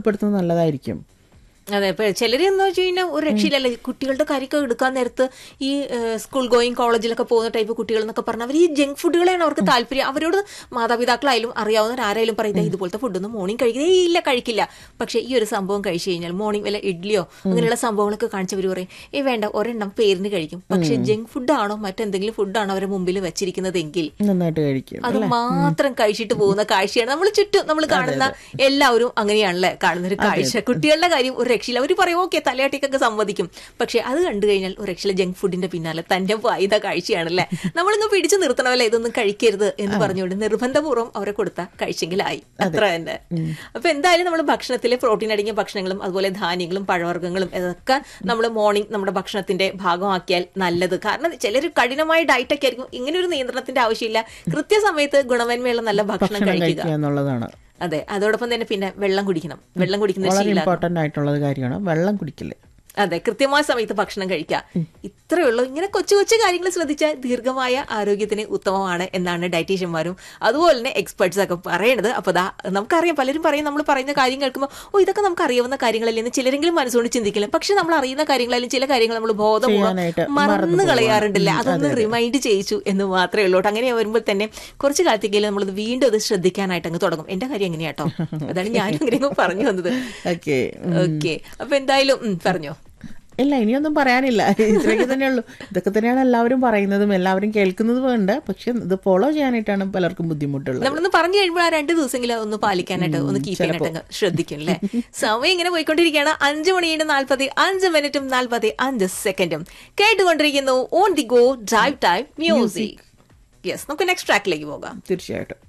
ഉൾപ്പെടുത്തുന്നത് നല്ലതായിരിക്കും അതെ ഇപ്പൊ ചിലര് എന്ന് വെച്ച് കഴിഞ്ഞാൽ ഒരു രക്ഷയില്ലല്ലേ കുട്ടികളുടെ കാര്യമൊക്കെ എടുക്കാൻ നേരത്ത് ഈ സ്കൂൾ ഗോയിങ് കോളേജിലൊക്കെ പോകുന്ന ടൈപ്പ് കുട്ടികൾ എന്നൊക്കെ പറഞ്ഞാൽ അവർ ഈ ജങ്ക് ഫുഡുകളെയാണ് അവർക്ക് താല്പര്യം അവരോട് മാതാപിതാക്കളായാലും അറിയാവുന്ന ആരായാലും പറയുന്നത് ഇതുപോലത്തെ ഫുഡൊന്നും മോർണിംഗ് കഴിക്കുന്നത് "ഏയ് ഇല്ല കഴിക്കില്ല പക്ഷേ ഈ ഒരു സംഭവം കഴിച്ചു കഴിഞ്ഞാൽ മോർണിംഗ് വല്ല ഇഡ്ഡലിയോ അങ്ങനെയുള്ള സംഭവങ്ങളൊക്കെ കാണിച്ചവർ പറയും ഏ വേണ്ട ഒരെണ്ണം പേരിന് കഴിക്കും പക്ഷെ ജങ്ക് ഫുഡാണോ മറ്റെന്തെങ്കിലും ഫുഡാണോ അവരെ മുമ്പിൽ വെച്ചിരിക്കുന്നതെങ്കിൽ നന്നായിട്ട് കഴിക്കും അത് മാത്രം കഴിച്ചിട്ട് പോകുന്ന കാഴ്ചയാണ് നമ്മൾ ചുറ്റും നമ്മൾ കാണുന്ന എല്ലാവരും അങ്ങനെയാണല്ലേ കാണുന്ന ഒരു കാഴ്ച കുട്ടികളുടെ കാര്യം ഒരു രക്ഷയില്ല അവർ പറയും ഓക്കെ തലയാട്ടിക്കൊക്കെ സമ്മതിക്കും പക്ഷെ അത് കണ്ടു കഴിഞ്ഞാൽ ഒരു രക്ഷയില്ല ജങ്ക് ഫുഡിന്റെ പിന്നാലെ തന്റെ വായുത കാഴ്ചയാണല്ലേ നമ്മളിന്ന് പിടിച്ചു നിർത്തണമല്ലേ ഇതൊന്നും കഴിക്കരുത് എന്ന് പറഞ്ഞുകൊണ്ട് നിർബന്ധപൂർവ്വം അവരെ കൊടുത്ത കഴിച്ചെങ്കിലായി അത്ര തന്നെ അപ്പൊ എന്തായാലും നമ്മൾ ഭക്ഷണത്തിലെ പ്രോട്ടീൻ അടങ്ങിയ ഭക്ഷണങ്ങളും അതുപോലെ ധാന്യങ്ങളും പഴവർഗ്ഗങ്ങളും ഇതൊക്കെ നമ്മൾ മോർണിംഗ് നമ്മുടെ ഭക്ഷണത്തിന്റെ ഭാഗമാക്കിയാൽ നല്ലത് കാരണം ചിലർ കഠിനമായ ഡയറ്റ് ഒക്കെ ആയിരിക്കും ഇങ്ങനെ ഒരു നിയന്ത്രണത്തിന്റെ ആവശ്യമില്ല കൃത്യസമയത്ത് ഗുണമേന്മയുള്ള നല്ല ഭക്ഷണം ഭക്ഷണം കഴിക്കുക കഴിക്കുക എന്നുള്ളതാണ് അതെ അതോടൊപ്പം തന്നെ പിന്നെ വെള്ളം കുടിക്കണം വെള്ളം കുടിക്കുന്ന വളരെ ശീലം ഇമ്പോർട്ടന്റ് ആയിട്ടുള്ളത് കാര്യമാണ് വെള്ളം കുടിക്കല് അതെ കൃത്യമായ സമയത്ത് ഭക്ഷണം കഴിക്കുക ഇത്രയേ ഉള്ളൂ ഇങ്ങനെ കൊച്ചു കൊച്ചു കാര്യങ്ങൾ ശ്രദ്ധിച്ചാൽ ദീർഘമായ ആരോഗ്യത്തിന് ഉത്തമമാണ് എന്നാണ് ഡയറ്റീഷ്യന്മാരും അതുപോലെ തന്നെ എക്സ്പെർട്സ് ഒക്കെ പറയണത് അപ്പൊ ദാ നമുക്കറിയാം പലരും പറയും നമ്മൾ പറയുന്ന കാര്യം കേൾക്കുമ്പോൾ ഓ ഇതൊക്കെ നമുക്ക് അറിയാവുന്ന കാര്യങ്ങളല്ലേ എന്ന് ചിലരെങ്കിലും മനസ്സുകൊണ്ട് ചിന്തിക്കില്ല പക്ഷെ നമ്മൾ അറിയുന്ന കാര്യങ്ങളായാലും ചില കാര്യങ്ങൾ നമ്മൾ ബോധപൂർവ്വം ചെയ്യാനായിട്ട് മറന്നു കളയാറുണ്ടല്ലേ അതൊന്ന് റിമൈൻഡ് ചെയ്യിച്ചു എന്ന് മാത്രമേ ഉള്ളൂ അങ്ങനെ വരുമ്പോൾ തന്നെ കുറച്ച് കാലത്തേക്കെങ്കിലും നമ്മളത് വീണ്ടും അത് ശ്രദ്ധിക്കാനായിട്ട് അങ്ങ് തുടങ്ങും എന്റെ കാര്യം എങ്ങനെയാട്ടോ അതാണ് ഞാനും അങ്ങനെ പറഞ്ഞു വന്നത് ഓക്കെ ഓക്കെ അപ്പൊ എന്തായാലും ഉം, പറഞ്ഞോ ഇല്ല ഇനിയൊന്നും പറയാനില്ല ഇത്രയൊക്കെ തന്നെയുള്ളൂ ഇതൊക്കെ തന്നെയാണ് എല്ലാവരും പറയുന്നതും എല്ലാവരും കേൾക്കുന്നതും ഉണ്ട് പക്ഷെ ഇത് ഫോളോ ചെയ്യാനായിട്ടാണ് പലർക്കും ബുദ്ധിമുട്ടുള്ളത് നമ്മളൊന്ന് പറഞ്ഞു കഴിയുമ്പോൾ ആ രണ്ട് ദിവസമെങ്കിലും ഒന്ന് പാലിക്കാനായിട്ട് ഒന്ന് കീപ്പ് ചെയ്യാനായിട്ട് അങ്ങ് ശ്രദ്ധിക്കും അല്ലേ സമയം ഇങ്ങനെ പോയിക്കൊണ്ടിരിക്കുകയാണ് അഞ്ചു മണിയുടെ നാൽപ്പത്തി അഞ്ച് മിനിറ്റും നാൽപ്പത്തി അഞ്ച് സെക്കൻഡും കേട്ടുകൊണ്ടിരിക്കുന്നു on the go drive time music yes നമുക്ക് നെക്സ്റ്റ് ട്രാക്കിലേക്ക് പോകാം തീർച്ചയായിട്ടും